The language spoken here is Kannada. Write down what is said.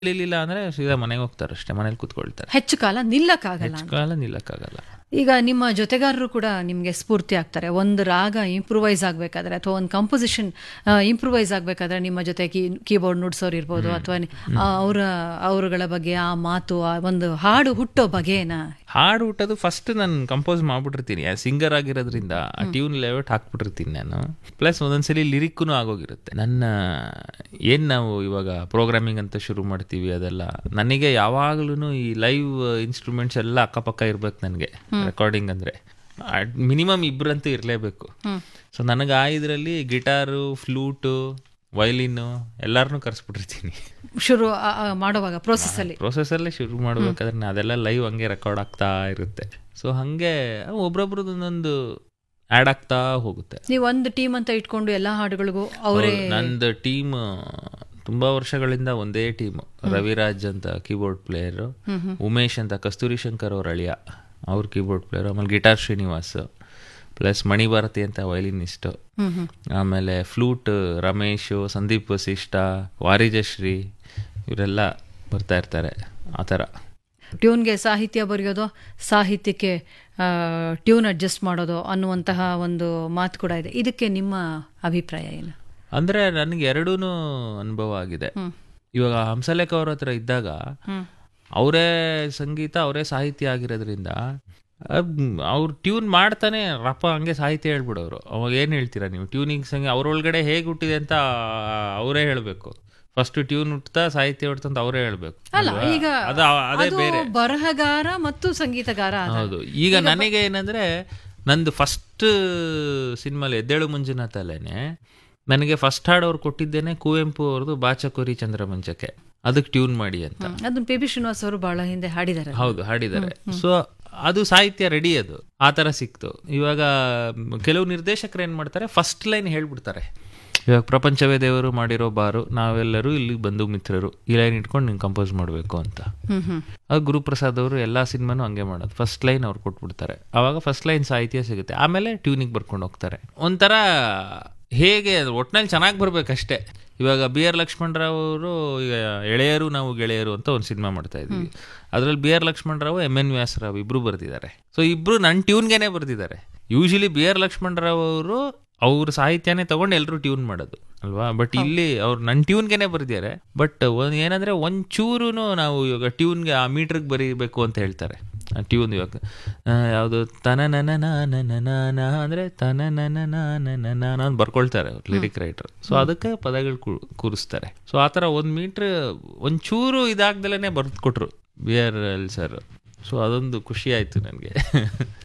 ಇಳಿಲಿಲ್ಲ ಅಂದ್ರೆ ಸೀದಾ ಮನೆಗೆ ಹೋಗ್ತಾರೆ ಅಷ್ಟೇ ಮನೇಲಿ ಕೂತ್ಕೊಳ್ತಾರೆ ಹೆಚ್ಚು ಕಾಲ ನಿಲ್ಲಕ್ಕಾಗಲ್ಲ ಹೆಚ್ಚು ಕಾಲ ನಿಲ್ಲಕ್ಕಾಗಲ್ಲ ಈಗ ನಿಮ್ಮ ಜೊತೆಗಾರರು ಕೂಡ ನಿಮಗೆ ಸ್ಫೂರ್ತಿ ಆಗ್ತಾರೆ ಒಂದು ರಾಗ ಇಂಪ್ರೂವೈಸ್ ಆಗಬೇಕಾದ್ರೆ ಅಥವಾ ಒಂದು ಕಂಪೋಸಿಷನ್ ಇಂಪ್ರೂವೈಸ್ ಆಗಬೇಕಾದ್ರೆ ನಿಮ್ಮ ಜೊತೆ ಕೀ ಕೀಬೋರ್ಡ್ ನುಡ್ಸೋರು ಇರ್ಬೋದು ಅಥವಾ ಅವರ ಅವರುಗಳ ಬಗ್ಗೆ ಆ ಮಾತು ಆ ಒಂದು ಹಾಡು ಹುಟ್ಟೋ ಬಗೆನ ಹಾಡು ಹುಟ್ಟೋದು ಫಸ್ಟ್ ನಾನು ಕಂಪೋಸ್ ಮಾಡ್ಬಿಟ್ಟಿರ್ತೀನಿ ಸಿಂಗರ್ ಆಗಿರೋದ್ರಿಂದ ಆ ಟ್ಯೂನ್ ಲೆವೆಟ್ ಹಾಕ್ಬಿಟ್ಟಿರ್ತೀನಿ ನಾನು ಪ್ಲಸ್ ಒಂದೊಂದ್ಸಲಿ ಲಿರಿಕ್ಕೂ ಆಗೋಗಿರುತ್ತೆ ನನ್ನ ಏನ್ ನಾವು ಇವಾಗ ಪ್ರೋಗ್ರಾಮಿಂಗ್ ಅಂತ ಶುರು ಮಾಡ್ತೀವಿ ಅದೆಲ್ಲ ನನಗೆ ಯಾವಾಗ್ಲೂ ಈ ಲೈವ್ ಇನ್ಸ್ಟ್ರೂಮೆಂಟ್ಸ್ ಎಲ್ಲ ಅಕ್ಕಪಕ್ಕ ಇರ್ಬೇಕು ನನಗೆ ರೆಕಾರ್ಡಿಂಗ್ ಅಂದ್ರೆ ಮಿನಿಮಮ್ ಇಬ್ಬರಂತೂ ಇರಲೇಬೇಕು ಸೊ ನನಗೆ ಆ ಇದರಲ್ಲಿ ಗಿಟಾರು ಫ್ಲೂಟು ವೈಲಿನ್ನು ಎಲ್ಲರನ್ನೂ ಕರೆಸ್ಬಿಟ್ಟಿರ್ತೀನಿ ಶುರು ಆ- ಆ ಮಾಡುವಾಗ ಪ್ರೋಸೆಸ್ ಅಲ್ಲಿ ಪ್ರೊಸೆಸಲ್ಲೇ ಶುರು ಮಾಡ್ಬೇಕಾದ್ರೆ ನಾ ಅದೆಲ್ಲ ಲೈವ್ ಹಂಗೆ ರೆಕಾರ್ಡ್ ಆಗ್ತಾ ಇರುತ್ತೆ ಸೊ ಹಂಗೆ ಒಬ್ರೊಬ್ರದ್ದು ಒಂದೊಂದು ಆ್ಯಡ್ ಆಗ್ತಾ ಹೋಗುತ್ತೆ ನೀವು ಒಂದು ಟೀಮ್ ಅಂತ ಇಟ್ಕೊಂಡು ಎಲ್ಲಾ ಹಾಡುಗಳಿಗೂ ಅವರೇ ನಂದು ಟೀಮ್ ತುಂಬಾ ವರ್ಷಗಳಿಂದ ಒಂದೇ ಟೀಮ್ ರವಿರಾಜ್ ಅಂತ ಕೀಬೋರ್ಡ್ ಪ್ಲೇಯರ್ ಉಮೇಶ್ ಅಂತ ಕಸ್ತೂರಿ ಶಂಕರ್ ಅವ್ರ ಅಳಿಯ ಅವ್ರ ಕೀಬೋರ್ಡ್ ಪ್ಲೇಯರ್ ಆಮೇಲೆ ಗಿಟಾರ್ ಶ್ರೀನಿವಾಸ್ ಪ್ಲಸ್ ಮಣಿಭಾರತಿ ಅಂತ ವೈಲಿನಿಸ್ಟ್ ಆಮೇಲೆ ಫ್ಲೂಟ್ ರಮೇಶ್ ಸಂದೀಪ್ ವಸಿಷ್ಠ ವಾರಿಜಶ್ರೀ ಇವರೆಲ್ಲ ಬರ್ತಾ ಇರ್ತಾರೆ ಆ ಥರ ಟ್ಯೂನ್ಗೆ ಸಾಹಿತ್ಯ ಬರೆಯೋದು ಸಾಹಿತ್ಯಕ್ಕೆ ಟ್ಯೂನ್ ಅಡ್ಜಸ್ಟ್ ಮಾಡೋದು ಅನ್ನುವಂತಹ ಒಂದು ಮಾತು ಕೂಡ ಇದೆ ಇದಕ್ಕೆ ನಿಮ್ಮ ಅಭಿಪ್ರಾಯ ಏನು ಅಂದ್ರೆ ನನಗೆ ಎರಡೂ ಅನುಭವ ಆಗಿದೆ ಇವಾಗ ಹಂಸಲೇಖ ಅವ್ರ ಹತ್ರ ಇದ್ದಾಗ ಅವರೇ ಸಂಗೀತ ಅವರೇ ಸಾಹಿತ್ಯ ಆಗಿರೋದ್ರಿಂದ ಅವ್ರು ಟ್ಯೂನ್ ಮಾಡ್ತಾನೆ ರಪ್ಪ ಹಂಗೆ ಸಾಹಿತ್ಯ ಹೇಳ್ಬಿಡೋರು ಅವಾಗ ಏನು ಹೇಳ್ತೀರಾ ನೀವು ಟ್ಯೂನಿಂಗ್ ಸಂಗಿ ಅವ್ರೊಳಗಡೆ ಹೇಗೆ ಹುಟ್ಟಿದೆ ಅಂತ ಅವರೇ ಹೇಳಬೇಕು ಫಸ್ಟ್ ಟ್ಯೂನ್ ಹುಟ್ತಾ ಸಾಹಿತ್ಯ ಹುಟ್ತಾ ಅಂತ ಅವರೇ ಹೇಳ್ಬೇಕು ಅಲ್ಲ ಅಲ್ವಾ? ಈಗ ಅದು ಅದೇ ಅದು ಬೇರೆ ಬರಹಗಾರ ಮತ್ತು ಸಂಗೀತಗಾರ ಆದ. ಹೌದು ಈಗ ನನಗೆ ಏನಂದ್ರೆ ನಂದು ಫಸ್ಟ್ ಸಿನಿಮಾಲಿ ಎದ್ದೇಳು ಮಂಜುನಾಥ್ ಅಲ್ಲೇನೆ ನನಗೆ ಫಸ್ಟ್ ಹಾಡು ಅವ್ರು ಕೊಟ್ಟಿದ್ದೇನೆ ಕುವೆಂಪು ಅವ್ರದ್ದು ಬಾಚಕೋರಿ ಚಂದ್ರಮಂಚಕ್ಕೆ ಅದಕ್ಕೆ ಟ್ಯೂನ್ ಮಾಡಿ ಅಂತ ಹ್ಮ್. ಅದನ್ನ ಪಿ ಬಿ ಶ್ರೀನಿವಾಸ್ ಅವರು ಬಹಳ ಹಿಂದೆ ಹಾಡಿದ್ದಾರೆ ಹೌದು ಹಾಡಿದ್ದಾರೆ ಸೊ ಅದು ಸಾಹಿತ್ಯ ರೆಡಿ ಅದು ಆ ಥರ ಸಿಕ್ತು ಇವಾಗ ಮ್, ಕೆಲವು ನಿರ್ದೇಶಕರು ಏನು ಮಾಡ್ತಾರೆ ಫಸ್ಟ್ ಲೈನ್ ಹೇಳ್ಬಿಡ್ತಾರೆ ಇವಾಗ ಪ್ರಪಂಚವೇ ದೇವರು ಮಾಡಿರೋ ಬಾರು ನಾವೆಲ್ಲರೂ ಇಲ್ಲಿ ಬಂಧು ಮಿತ್ರರು ಈ ಲೈನ್ ಇಟ್ಕೊಂಡು ನೀನು ಕಂಪೋಸ್ ಮಾಡಬೇಕು ಅಂತ ಹ್ಮ್ ಹ್ಮ್ ಅದು ಗುರುಪ್ರಸಾದ್ ಅವರು ಎಲ್ಲ ಸಿನಿಮಾನು ಹಂಗೆ ಮಾಡೋದು ಫಸ್ಟ್ ಲೈನ್ ಅವ್ರು ಕೊಟ್ಬಿಡ್ತಾರೆ ಅವಾಗ ಫಸ್ಟ್ ಲೈನ್ ಸಾಹಿತ್ಯ ಸಿಗುತ್ತೆ ಆಮೇಲೆ ಟ್ಯೂನಿಗೆ ಬರ್ಕೊಂಡು ಹೋಗ್ತಾರೆ ಒಂಥರ ಹೇಗೆ ಅದು ಒಟ್ನಲ್ಲಿ ಚೆನ್ನಾಗಿ ಬರ್ಬೇಕಷ್ಟೇ ಇವಾಗ ಬಿ ಆರ್ ಲಕ್ಷ್ಮಣರಾವ್ ಅವರು ಈಗ ಎಳೆಯರು ನಾವು ಗೆಳೆಯರು ಅಂತ ಒಂದು ಸಿನಿಮಾ ಮಾಡ್ತಾ ಇದ್ವಿ ಅದ್ರಲ್ಲಿ B R Lakshmanarao M N Vyasarao ಇಬ್ರು ಬರ್ತಿದ್ದಾರೆ ಸೊ ಇಬ್ರು ನನ್ನ ಟ್ಯೂನ್ಗೆನೆ ಬರ್ತಿದ್ದಾರೆ ಯೂಶಲಿ ಬಿ ಆರ್ ಲಕ್ಷ್ಮಣರಾವ್ ಅವರು ಅವ್ರ ಸಾಹಿತ್ಯನೇ ತಗೊಂಡು ಎಲ್ಲರೂ ಟ್ಯೂನ್ ಮಾಡೋದು ಅಲ್ವಾ ಬಟ್ ಇಲ್ಲಿ ಅವ್ರು ನನ್ನ ಟ್ಯೂನ್ಗೆನೆ ಬರ್ದಿದ್ದಾರೆ ಬಟ್ ಒಂದ್ ಏನಂದ್ರೆ ಒಂಚೂರು ನಾವು ಇವಾಗ ಟ್ಯೂನ್ಗೆ ಆ ಮೀಟ್ರಿಗೆ ಬರೀಬೇಕು ಅಂತ ಹೇಳ್ತಾರೆ ಟ್ಯೂನ್ ಇವಾಗ ಆ, ಯಾವುದು ತನ ನನ ನಾನ ಅಂದ್ರೆ ತನ ನನ ನಾನ ಅಂತ ಬರ್ಕೊಳ್ತಾರೆ ಲಿರಿಕ್ ರೈಟರ್ ಸೊ ಅದಕ್ಕೆ ಪದಗಳು ಕೂ- ಕೂರಿಸ್ತಾರೆ ಸೊ ಆ ಥರ ಒಂದು ಮೀಟ್ರ್ ಒಂಚೂರು ಇದಾಗ್ದಲೇ ಬರ್ದು ಕೊಟ್ರು B R L sir so ಅದೊಂದು ಖುಷಿ ಆಯ್ತು ನನಗೆ